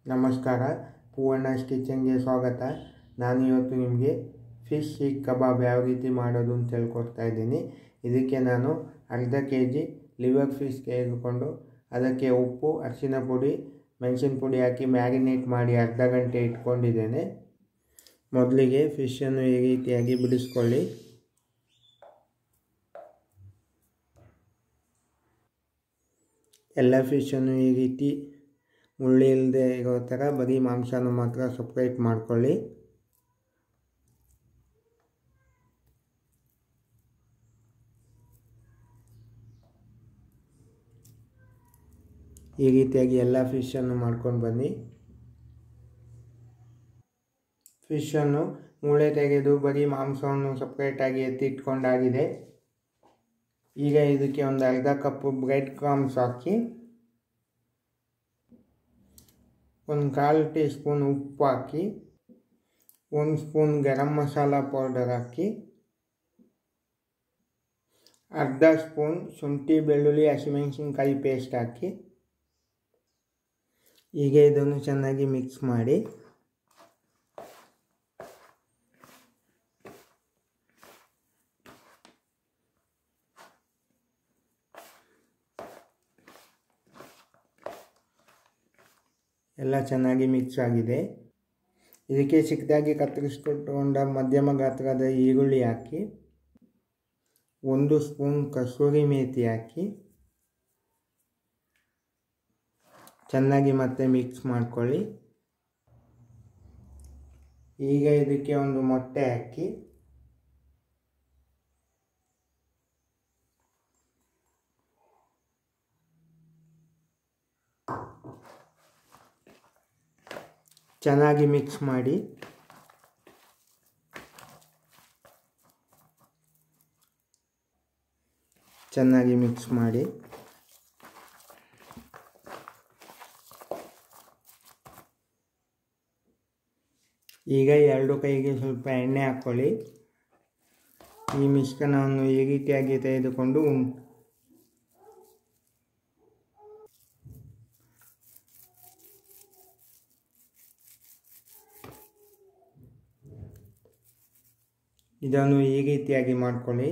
ನಮಸ್ಕಾರ ಪೂರ್ಣಾಸ್ ಕಿಚನ್ಗೆ ಸ್ವಾಗತ ನಾನು ಇವತ್ತು ನಿಮಗೆ ಫಿಶ್ ಸೀಖ್ ಕಬಾಬ್ ಯಾವ ರೀತಿ ಮಾಡೋದು ಅಂತ ಹೇಳ್ಕೊಡ್ತಾ ಇದ್ದೀನಿ ಇದಕ್ಕೆ ನಾನು ಅರ್ಧ ಕೆ ಜಿ ಲಿವರ್ ಫಿಶ್ ತೆಗೆದುಕೊಂಡು ಅದಕ್ಕೆ ಉಪ್ಪು ಅರಿಶಿನ ಪುಡಿ ಮೆಣಸಿನ ಪುಡಿ ಹಾಕಿ ಮ್ಯಾರಿನೇಟ್ ಮಾಡಿ ಅರ್ಧ ಗಂಟೆ ಇಟ್ಕೊಂಡಿದ್ದೇನೆ ಮೊದಲಿಗೆ ಫಿಶನ್ನು ಈ ರೀತಿಯಾಗಿ ಬಿಡಿಸ್ಕೊಳ್ಳಿ ಎಲ್ಲ ಫಿಶನ್ನು ಈ ರೀತಿ ಮುಳ್ಳು ಇಲ್ಲದೆ ಇರೋ ಥರ ಬರೀ ಮಾಂಸನ ಮಾತ್ರ ಸಪ್ರೇಟ್ ಮಾಡ್ಕೊಳ್ಳಿ ಈ ರೀತಿಯಾಗಿ ಎಲ್ಲ ಫಿಶನ್ನು ಮಾಡ್ಕೊಂಡು ಬನ್ನಿ ಫಿಶನ್ನು ಮೂಳೆ ತೆಗೆದು ಬರೀ ಮಾಂಸವನ್ನು ಸಪ್ರೇಟಾಗಿ ಎತ್ತಿಟ್ಕೊಂಡಾಗಿದೆ ಈಗ ಇದಕ್ಕೆ ಒಂದು ಅರ್ಧ ಕಪ್ಪು ಬ್ರೆಡ್ ಕ್ರಾಮ್ಸ್ ಹಾಕಿ ಒಂದು ಕಾಲು ಟೀ ಸ್ಪೂನ್ ಉಪ್ಪು ಹಾಕಿ ಒಂದು ಸ್ಪೂನ್ ಗರಂ ಮಸಾಲ ಪೌಡರ್ ಹಾಕಿ ಅರ್ಧ ಸ್ಪೂನ್ ಶುಂಠಿ ಬೆಳ್ಳುಳ್ಳಿ ಹಸಿಮೆಣಸಿನ್ಕಾಯಿ ಪೇಸ್ಟ್ ಹಾಕಿ ಈಗ ಇದನ್ನು ಚೆನ್ನಾಗಿ ಮಿಕ್ಸ್ ಮಾಡಿ ಎಲ್ಲ ಚೆನ್ನಾಗಿ ಮಿಕ್ಸ್ ಆಗಿದೆ ಇದಕ್ಕೆ ಚಿಕ್ಕದಾಗಿ ಕತ್ತರಿಸ್ಕೊಟ್ಕೊಂಡ ಮಧ್ಯಮ ಗಾತ್ರದ ಈರುಳ್ಳಿ ಹಾಕಿ ಒಂದು ಸ್ಪೂನ್ ಕಸೂರಿ ಮೇಥಿ ಹಾಕಿ ಚೆನ್ನಾಗಿ ಮತ್ತೆ ಮಿಕ್ಸ್ ಮಾಡ್ಕೊಳ್ಳಿ ಈಗ ಇದಕ್ಕೆ ಒಂದು ಮೊಟ್ಟೆ ಹಾಕಿ ಚೆನ್ನಾಗಿ ಮಿಕ್ಸ್ ಮಾಡಿ ಚೆನ್ನಾಗಿ ಮಿಕ್ಸ್ ಮಾಡಿ ಈಗ ಎರಡು ಕೈಗೆ ಸ್ವಲ್ಪ ಎಣ್ಣೆ ಹಾಕ್ಕೊಳ್ಳಿ ಈ ಮಿಶ್ರಣವನ್ನು ಈ ರೀತಿಯಾಗಿ ತೆಗೆದುಕೊಂಡು ಇದನ್ನು ಈ ರೀತಿಯಾಗಿ ಮಾಡ್ಕೊಳ್ಳಿ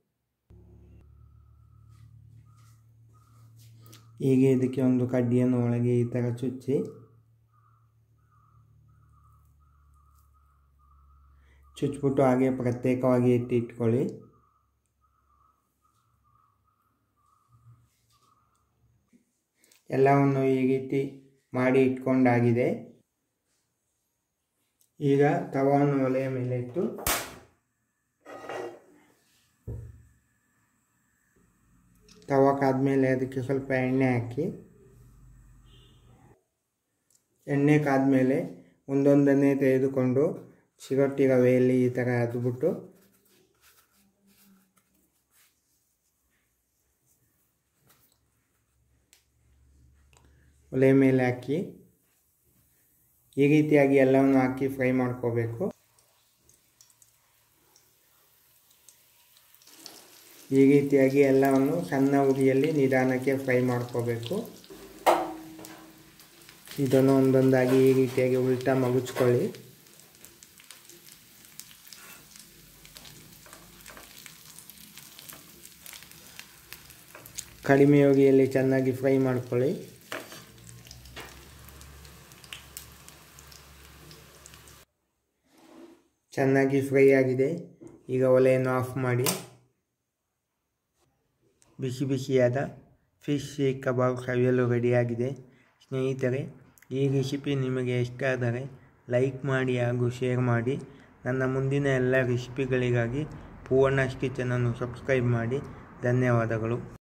ಹೀಗೆ ಇದಕ್ಕೆ ಒಂದು ಕಡ್ಡಿಯನ್ನು ಒಳಗೆ ಈ ಥರ ಚುಚ್ಚಿ ಚುಚ್ಚಿಬಿಟ್ಟು ಹಾಗೆ ಪ್ರತ್ಯೇಕವಾಗಿ ಎತ್ತಿ ಇಟ್ಕೊಳ್ಳಿ ಎಲ್ಲವನ್ನು ಈ ರೀತಿ ಮಾಡಿ ಇಟ್ಕೊಂಡಾಗಿದೆ ಈಗ ತವನ್ನು ಒಲೆಯ ಮೇಲೆ ಇಟ್ಟು ತವಕ್ಕಾದ್ಮೇಲೆ ಅದಕ್ಕೆ ಸ್ವಲ್ಪ ಎಣ್ಣೆ ಹಾಕಿ ಎಣ್ಣೆ ಕಾದ್ಮೇಲೆ ಒಂದೊಂದನ್ನೇ ತೆಗೆದುಕೊಂಡು ಸಿಗೊಟ್ಟಿ ರವೆಯಲ್ಲಿ ಈ ಥರ ಅದ್ಬಿಟ್ಟು ಒಲೆ ಮೇಲೆ ಹಾಕಿ ಈ ರೀತಿಯಾಗಿ ಎಲ್ಲವನ್ನು ಹಾಕಿ ಫ್ರೈ ಮಾಡ್ಕೋಬೇಕು ಈ ರೀತಿಯಾಗಿ ಎಲ್ಲವನ್ನು ಸಣ್ಣ ಉರಿಯಲ್ಲಿ ನಿಧಾನಕ್ಕೆ ಫ್ರೈ ಮಾಡ್ಕೋಬೇಕು ಇದನ್ನು ಒಂದೊಂದಾಗಿ ಈ ರೀತಿಯಾಗಿ ಉಲ್ಟಾ ಮಗುಚ್ಕೊಳ್ಳಿ ಕಡಿಮೆ ಉರಿಯಲ್ಲಿ ಚೆನ್ನಾಗಿ ಫ್ರೈ ಮಾಡ್ಕೊಳ್ಳಿ ಚೆನ್ನಾಗಿ ಫ್ರೈ ಆಗಿದೆ ಈಗ ಒಲೆಯನ್ನು ಆಫ್ ಮಾಡಿ ಬಿಸಿ ಬಿಸಿಯಾದ ಫಿಶ್ ಸೀಖ್ ಕಬಾಬ್ ಸವಿಯಲು ರೆಡಿಯಾಗಿದೆ ಸ್ನೇಹಿತರೆ ಈ ರೆಸಿಪಿ ನಿಮಗೆ ಇಷ್ಟ ಆದರೆ ಲೈಕ್ ಮಾಡಿ ಹಾಗೂ ಶೇರ್ ಮಾಡಿ ನನ್ನ ಮುಂದಿನ ಎಲ್ಲ ರೆಸಿಪಿಗಳಿಗಾಗಿ ಪೂರ್ಣಸ್ ಕಿಚನನ್ನು ಸಬ್ಸ್ಕ್ರೈಬ್ ಮಾಡಿ ಧನ್ಯವಾದಗಳು